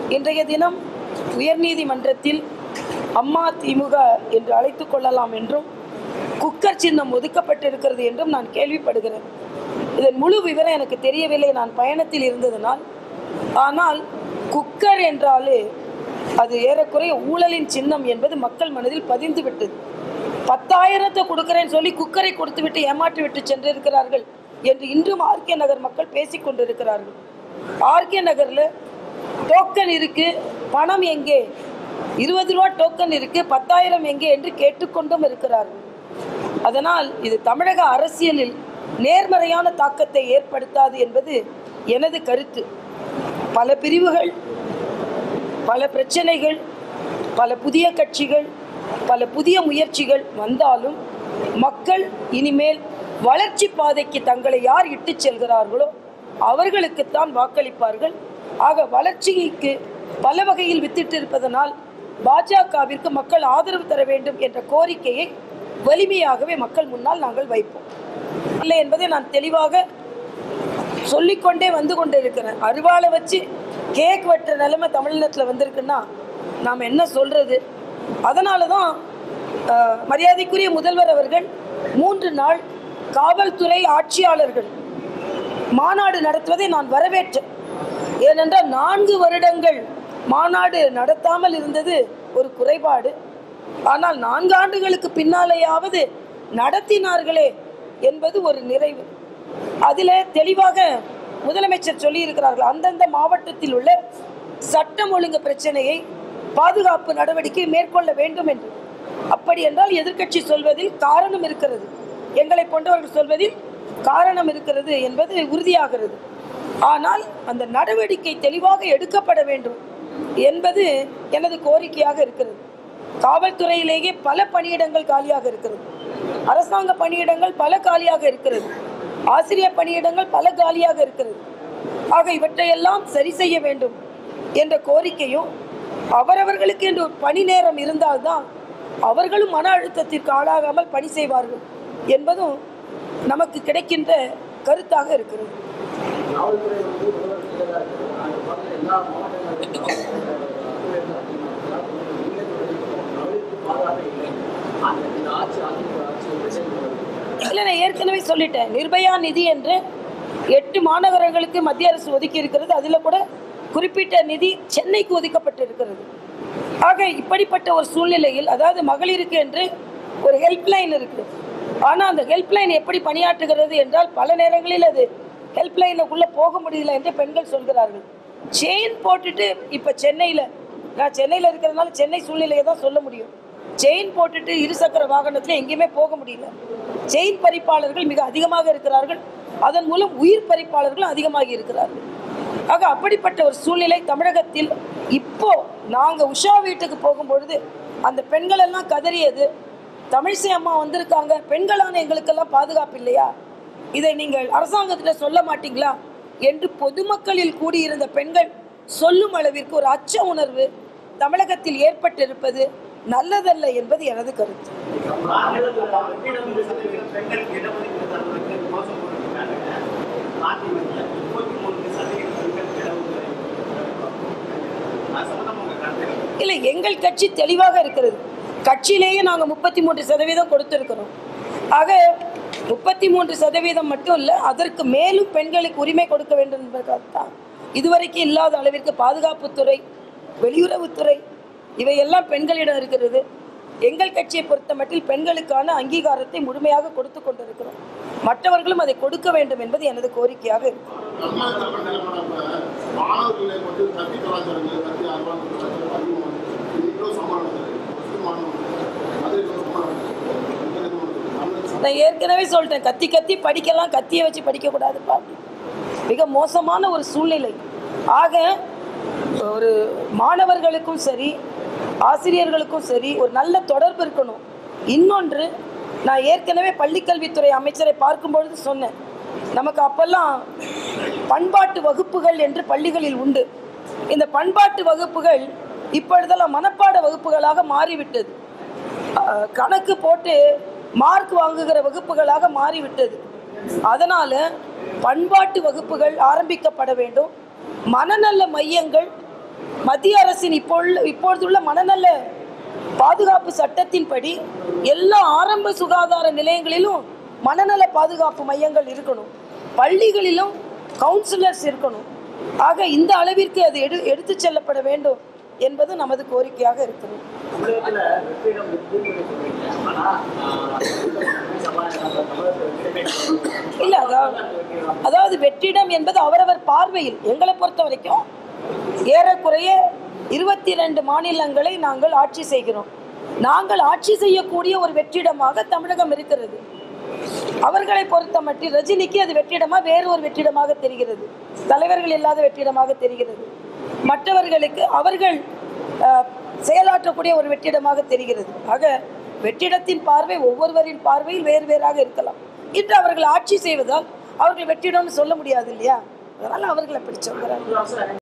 இன்றைய தினம் உயர்நீதிமன்றத்தில் அம்மா திமுக என்று அழைத்துக் கொள்ளலாம் என்றும் குக்கர் சின்னம் ஒதுக்கப்பட்டிருக்கிறது என்றும் நான் கேள்விப்படுகிறேன் இதன் முழு விவரம் எனக்கு தெரியவில்லை நான் பயணத்தில் இருந்ததனால் ஆனால் குக்கர் என்றாலே அது ஏறக்குறைய ஊழலின் சின்னம் என்பது மக்கள் மனதில் பதிந்து விட்டது பத்தாயிரத்தை கொடுக்கிறேன்னு சொல்லி குக்கரை கொடுத்து விட்டு ஏமாற்றி விட்டு சென்றிருக்கிறார்கள் என்று இன்றும் ஆர்கே நகர் மக்கள் பேசிக் கொண்டிருக்கிறார்கள் ஆர்கே நகர்ல டோக்கன் இருக்கு பணம் எங்கே இருபது ரூபா டோக்கன் இருக்கு பத்தாயிரம் எங்கே என்று கேட்டுக்கொண்டும் இருக்கிறார்கள் அதனால் இது தமிழக அரசியலில் நேர்மறையான தாக்கத்தை ஏற்படுத்தாது என்பது எனது கருத்து பல பிரிவுகள் பல பிரச்சனைகள் பல புதிய கட்சிகள் பல புதிய முயற்சிகள் வந்தாலும் மக்கள் இனிமேல் வளர்ச்சி பாதைக்கு தங்களை யார் இட்டுச் செல்கிறார்களோ அவர்களுக்குத்தான் வாக்களிப்பார்கள் ஆக வளர்ச்சிக்கு பல வகையில் வித்திட்டு இருப்பதனால் பாஜகவிற்கு மக்கள் ஆதரவு தர வேண்டும் என்ற கோரிக்கையை வலிமையாகவே மக்கள் முன்னால் நாங்கள் வைப்போம் இல்லை என்பதை நான் தெளிவாக சொல்லிக்கொண்டே வந்து கொண்டே இருக்கிறேன் அருவாளை வச்சு கேக் வெட்டுற நிலைமை தமிழ்நாட்டில் வந்திருக்குன்னா நாம் என்ன சொல்றது அதனால தான் அஹ், மரியாதைக்குரிய முதல்வர் அவர்கள் மூன்று நாள் காவல்துறை ஆட்சியாளர்கள் மாநாடு நடத்துவதை நான் வரவேற்றேன் ஏனென்றால் நான்கு வருடங்கள் மாநாடு நடத்தாமல் இருந்தது ஒரு குறைபாடு ஆனால் நான்கு ஆண்டுகளுக்கு பின்னாலேயாவது நடத்தினார்களே என்பது ஒரு நிறைவு அதில் தெளிவாக முதலமைச்சர் சொல்லியிருக்கிறார்கள் அந்தந்த மாவட்டத்தில் உள்ள சட்டம் ஒழுங்கு பிரச்சனையை பாதுகாப்பு நடவடிக்கை மேற்கொள்ள வேண்டும் என்று அப்படி என்றால் எதிர்க்கட்சி சொல்வதில் காரணம் இருக்கிறது எங்களை போன்றவர்கள் சொல்வதில் காரணம் இருக்கிறது என்பது உறுதியாகிறது ஆனால் அந்த நடவடிக்கை தெளிவாக எடுக்கப்பட வேண்டும் என்பது எனது கோரிக்கையாக இருக்கிறது காவல்துறையிலேயே பல பணியிடங்கள் காலியாக இருக்கிறது அரசாங்க பணியிடங்கள் பல காலியாக இருக்கிறது ஆசிரியர் பணியிடங்கள் பல காலியாக இருக்கிறது ஆக இவற்றையெல்லாம் சரி செய்ய வேண்டும் என்ற கோரிக்கையும் அவரவர்களுக்கு என்று ஒரு பணி நேரம் இருந்தால்தான் அவர்களும் மன அழுத்தத்திற்கு ஆளாகாமல் பணி செய்வார்கள் என்பதும் நமக்கு கிடைக்கின்ற கருத்தாக இருக்கிறது காவல்துறை வந்து முதல்வர் செய்யறதா இருக்கு அந்த மாதிரி எல்லா மாவட்டங்களிலும் அவருக்கு பாதுகாப்பே இல்லை அந்த இந்த ஆட்சி அதிமுக ஆட்சி எப்படி செயல்படுறது இல்லை நான் ஏற்கனவே சொல்லிட்டேன் நிர்பயா நிதி என்று எட்டு மாநகரங்களுக்கு மத்திய அரசு ஒதுக்கி இருக்கிறது அதில் கூட குறிப்பிட்ட நிதி சென்னைக்கு ஒதுக்கப்பட்டிருக்கிறது ஆக இப்படிப்பட்ட ஒரு சூழ்நிலையில் அதாவது மகளிருக்கு என்று ஒரு ஹெல்ப்லைன் இருக்கு ஆனால் அந்த ஹெல்ப்லைன் எப்படி பணியாற்றுகிறது என்றால் பல நேரங்களில் அது ஹெல்ப்லைனுக்குள்ளே போக முடியல என்று பெண்கள் சொல்கிறார்கள் செயின் போட்டுட்டு இப்போ சென்னையில் நான் சென்னையில் இருக்கிறதுனால சென்னை சூழ்நிலையை தான் சொல்ல முடியும் செயின் போட்டுட்டு இருசக்கர வாகனத்தில் எங்கேயுமே போக முடியல செயின் பறிப்பாளர்கள் மிக அதிகமாக இருக்கிறார்கள் அதன் மூலம் உயிர் பறிப்பாளர்களும் அதிகமாகி இருக்கிறார்கள் ஆக அப்படிப்பட்ட ஒரு சூழ்நிலை தமிழகத்தில் இப்போ நாங்கள் உஷா வீட்டுக்கு போகும்பொழுது அந்த பெண்கள் எல்லாம் கதறியது தமிழிசை அம்மா வந்திருக்காங்க பெண்களான எங்களுக்கெல்லாம் பாதுகாப்பு இல்லையா இதை நீங்கள் அரசாங்கத்தில் சொல்ல மாட்டீங்களா என்று பொதுமக்களில் கூடியிருந்த பெண்கள் சொல்லும் அளவிற்கு ஒரு அச்ச உணர்வு தமிழகத்தில் ஏற்பட்டிருப்பது நல்லதல்ல என்பது எனது கருத்து இல்லை எங்கள் கட்சி தெளிவாக இருக்கிறது கட்சியிலேயே நாங்கள் முப்பத்தி மூன்று சதவீதம் கொடுத்துருக்கிறோம் ஆக முப்பத்தி மூன்று சதவீதம் மட்டும் இல்லை அதற்கு மேலும் பெண்களுக்கு உரிமை கொடுக்க வேண்டும் என்பதற்காகத்தான் இதுவரைக்கும் இல்லாத அளவிற்கு பாதுகாப்புத்துறை வெளியுறவுத்துறை இவையெல்லாம் பெண்களிடம் இருக்கிறது எங்கள் கட்சியை பொறுத்த மட்டில் பெண்களுக்கான அங்கீகாரத்தை முழுமையாக கொடுத்து கொண்டிருக்கிறோம் மற்றவர்களும் அதை கொடுக்க வேண்டும் என்பது எனது கோரிக்கையாக இருக்கு தமிழகத்தில் நிலப்பரப்ப மாணவர்களை மட்டும் கல்வி கலாச்சாரங்கள் கல்வி அறிவாளர் கலாச்சாரம் அதிகமாக இது இவ்வளோ சமாளம் மாணவர்கள் அது இவ்வளோ சமாளம் தமிழக நான் ஏற்கனவே சொல்லிட்டேன் கத்தி கத்தி படிக்கலாம் கத்தியை வச்சு படிக்கக்கூடாதுப்பா மிக மோசமான ஒரு சூழ்நிலை ஆக ஒரு மாணவர்களுக்கும் சரி ஆசிரியர்களுக்கும் சரி ஒரு நல்ல தொடர்பு இருக்கணும் இன்னொன்று நான் ஏற்கனவே பள்ளிக்கல்வித்துறை அமைச்சரை பார்க்கும்பொழுது சொன்னேன் நமக்கு அப்பெல்லாம் பண்பாட்டு வகுப்புகள் என்று பள்ளிகளில் உண்டு இந்த பண்பாட்டு வகுப்புகள் இப்பொழுதெல்லாம் மனப்பாட வகுப்புகளாக மாறிவிட்டது அஹ், கணக்கு போட்டு மார்க் வாங்குகிற வகுப்புகளாக மாறிவிட்டது அதனால பண்பாட்டு வகுப்புகள் ஆரம்பிக்கப்பட வேண்டும் மனநல மையங்கள் மத்திய அரசின் இப்போ இப்பொழுதுள்ள மனநல பாதுகாப்பு சட்டத்தின்படி எல்லா ஆரம்ப சுகாதார நிலையங்களிலும் மனநல பாதுகாப்பு மையங்கள் இருக்கணும் பள்ளிகளிலும் கவுன்சிலர்ஸ் இருக்கணும் ஆக இந்த அளவிற்கு அது எடு எடுத்து செல்லப்பட வேண்டும் என்பது நமது கோரிக்கையாக இருக்கிறது தமிழகத்துல வெற்றிடம் வெற்றி சொல்றீங்க ஆனா ஆஹ், சபாநாயகர் தமிழகத்துல வெற்றிடம் இல்ல அதாவது அதாவது வெற்றிடம் என்பது அவரவர் பார்வையில் எங்களை பொறுத்த வரைக்கும் ஏறக்குறைய இருபத்தி ரெண்டு மாநிலங்களை நாங்கள் ஆட்சி செய்கிறோம் நாங்கள் ஆட்சி செய்யக்கூடிய ஒரு வெற்றிடமாக தமிழகம் இருக்கிறது அவர்களை பொறுத்த மட்டும் ரஜினிக்கு அது வெற்றிடமா வேறு ஒரு வெற்றிடமாக தெரிகிறது தலைவர்கள் இல்லாத வெற்றிடமாக தெரிகிறது மற்றவர்களுக்கு அவர்கள் அஹ், செயலாற்றக்கூடிய ஒரு வெற்றிடமாக தெரிகிறது ஆக வெற்றிடத்தின் பார்வை ஒவ்வொருவரின் பார்வையில் வேறு வேறாக இருக்கலாம் இன்று அவர்கள் ஆட்சி செய்வதால் அவர்கள் வெற்றிடம்னு சொல்ல முடியாது இல்லையா அதனால அவர்களை பிடிச்சவங்க ஒரு அவசரம்